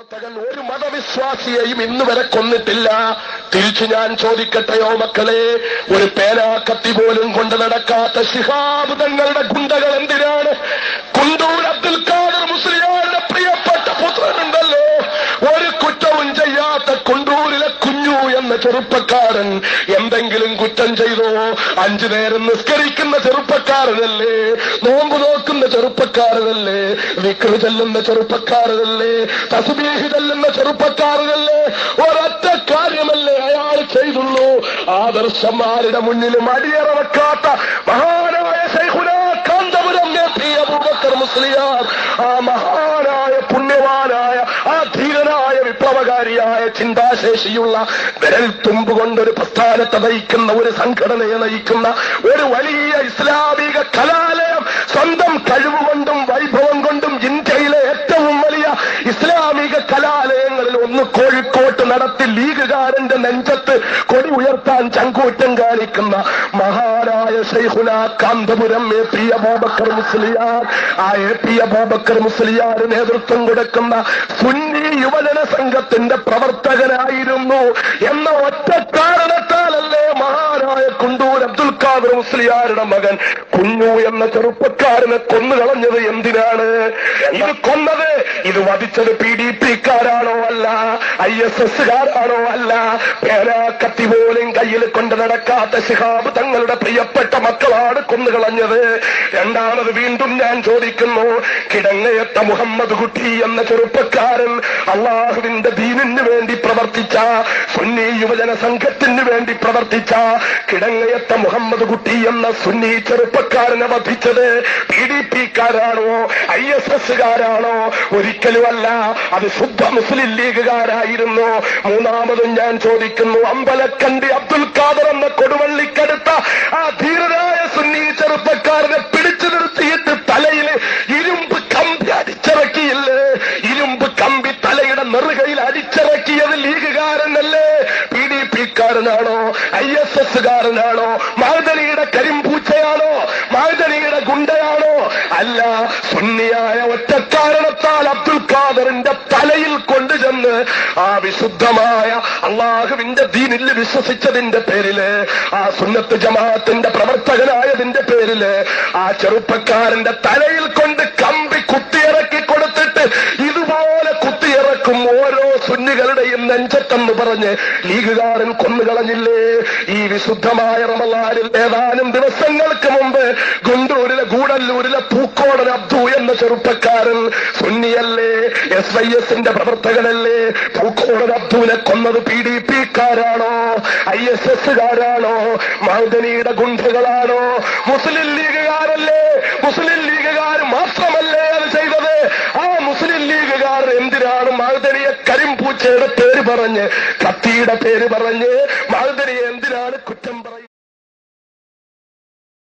പ്രവർത്തകൻ ഒരു മതവിശ്വാസിയെയും ഇന്ന് വരെ കൊന്നിട്ടില്ല തിരിച്ചു ഞാൻ ചോദിക്കട്ടെയോ മക്കളെ ഒരു പേനാക്കത്തി പോലും കൊണ്ട് നടക്കാത്ത ശിഹാബ് തങ്ങളുടെ ഗുണ്ടകൾ എന്തിനാണ് കുണ്ടൂർ അബ്ദുൽ ഖാദർ മുസ്ലിയാരുടെ പ്രിയപ്പെട്ട പുത്രനുണ്ടല്ലോ ഒരു കുറ്റവും ചെയ്യാത്ത കുണ്ടൂരിലെ കുഞ്ഞു എന്ന ചെറുപ്പക്കാരൻ എന്തെങ്കിലും കുറ്റം ചെയ്തോ അഞ്ചു നേരം നിസ്കരിക്കുന്ന ചെറുപ്പക്കാരനല്ലേ നോമ്പ് നോക്കുന്ന ചെറുപ്പക്കാരനല്ലേ വിക്ര ചെല്ലുന്ന ചെറുപ്പക്കാരനല്ലേ തസ്ബീഹ് ചെല്ലുന്ന ചെറുപ്പക്കാരനല്ലേ ഒരൊറ്റ കാര്യമല്ലേ അയാൾ ചെയ്തുള്ളൂ ആദർശന്മാരുടെ മുന്നിലും അടിയറവെക്കാത്ത മഹാനായ ശൈഖുന കാന്തപുരം എ.പി. അബൂബക്കർ മുസ്ലിയാർ ആ മഹാനായ പുണ്യവാനായ ആ ധീരനായ വിപ്ലവകാരിയായ ചിന്താശേഷിയുള്ള വിരൽ തുമ്പ് കൊണ്ടൊരു പ്രസ്ഥാനത്തെ നയിക്കുന്ന ഒരു സംഘടനയെ നയിക്കുന്ന ഒരു വലിയ ഇസ്ലാമിക കലാലയം സ്വന്തം കഴിവുകൊണ്ടും വൈഭവം കൊണ്ടും ഇന്ത്യയിലെ ഏറ്റവും വലിയ ഇസ്ലാമിക കലാലയങ്ങളിൽ ഒന്ന് കോഴിക്കോട്ട് നടത്തി ലീഗുകാരന്റെ നെഞ്ചത്ത് കൊടി ഉയർത്താൻ ചങ്കൂറ്റം കാണിക്കുന്ന മഹാനായ ശൈഖുന കാന്തപുരം എ പി അബൂബക്കർ മുസ്ലിയാർ ആ എ പി അബൂബക്കർ മുസ്ലിയാർ നേതൃത്വം കൊടുക്കുന്ന സുന്നി യുവജന സംഘത്തിന്റെ പ്രവർത്തകനായിരുന്നു എന്ന ഒറ്റ കാരണത്താലല്ലേ മഹാനായ കുണ്ടൂർ അബ്ദുൽ ഖാദർ മുസ്ലിയാരുടെ മകൻ കുഞ്ഞു എന്ന ചെറുപ്പക്കാരനെ കൊന്നുകളഞ്ഞത് എന്തിനാണ് ഇത് കൊന്നത് ഇത് വധിച്ചത് പി ഡി പിക്കാരാണോ അല്ല ഐ എസ് എസ്സുകാരാണോ അല്ല പേരാ കത്തി പോലും കയ്യിൽ കൊണ്ട് നടക്കാത്ത ശിഹാബ് തങ്ങളുടെ പ്രിയപ്പെട്ട മക്കളാണ് കൊന്നുകളഞ്ഞത് രണ്ടാമത് വീണ്ടും ഞാൻ ചോദിക്കുന്നു കിടങ്ങയത്ത മുഹമ്മദ് കുട്ടി എന്ന ചെറുപ്പക്കാരൻ അള്ളാഹുവിന്റെ ദീനിന് വേണ്ടി പ്രവർത്തിച്ച സുന്നി യുവജന സംഘത്തിന് വേണ്ടി പ്രവർത്തിച്ച കിടങ്ങയത്ത മുഹമ്മദ് കുട്ടി എന്ന സുന്നി ചെറുപ്പക്കാരനെ വധിച്ചത് പി ഡി പിക്കാരാണോ ഐ എസ് എസ്സുകാരാണോ ഒരിക്കലുമല്ല അത് ശുദ്ധ മുസ്ലിം ലീഗുകാരായിരുന്നു മൂന്നാമതും ഞാൻ ചോദിക്കുന്നു അമ്പലക്കണ്ടി അബ്ദുൽ ഖാദർ എന്ന കൊടുവള്ളിക്കടുത്ത ആ ധീരനായ സുന്നി ചെറുപ്പക്കാരനെ പിടിച്ചു നിർത്തിയിട്ട് തലയിൽ ഇരുമ്പ് കമ്പി അടിച്ചിറക്കിയില്ലേ ഇരുമ്പ് കമ്പി തലയുടെ നെറുകയിൽ അടിച്ചിറക്കിയത് ലീഗുകാരനല്ലേ പി ഡി പിക്കാരനാണോ ഐ എസ് എസ്സുകാരനാണോ മാതനിയുടെ കരിമ്പൂച്ചയാണോ മാതനിയുടെ ഗുണ്ടയാണോ അല്ല സുന്നിയായ ഒറ്റക്കാരണത്താൽ അബ്ദുൽ ഖാദറിന്റെ തലയിൽ കൊണ്ടുചെന്ന് ആ വിശുദ്ധമായ അള്ളാഹുവിന്റെ ദീനിൽ വിശ്വസിച്ചതിന്റെ പേരില് ആ സുന്നത്ത് ജമാഅത്തിന്റെ പ്രവർത്തകനായതിന്റെ പേരില് ആ ചെറുപ്പക്കാരന്റെ തലയിൽ കൊണ്ട് കമ്പി കുത്തിയിറക്കി കൊടുത്തിട്ട് ഇതുപോലെ കുത്തിയിറക്കും ഓരോ സുന്നികളുടെയും നെഞ്ചത്തെന്ന് പറഞ്ഞ് ലീഗുകാരൻ കൊന്നുകളഞ്ഞില്ലേ ഈ വിശുദ്ധമായ റമലാനിൽ ഏതാനും ദിവസങ്ങൾക്ക് മുമ്പ് ഗുണ്ടൂരിലെ ഗൂഡല്ലൂരിലെ പൂക്കോടൻ അബ്ദു എന്ന ചെറുപ്പക്കാരൻ സുന്നിയല്ലേ എസ് വൈ എസിന്റെ പ്രവർത്തകനല്ലേ പൂക്കോടൻ അബ്ദുവിനെ കൊന്നത് പി ഡി പിക്കാരാണോ ഐ എസ് എസ്സുകാരാണോ മഹദനിയുടെ ഗുണ്ടകളാണോ മുസ്ലിം ലീഗുകാരല്ലേ മുസ്ലിം ലീഗുകാർ മാത്രമല്ലേ അത് ചെയ്തത് ആ മുസ്ലിം ലീഗുകാർ എന്തിനാണ് മഹദനിയെ കരിമ്പൂച്ചയുടെ പേര് പറഞ്ഞ് കത്തിയുടെ പേര് പറഞ്ഞ് മഹദനിയെ എന്തിനാണ് കുറ്റം പറയുന്നത്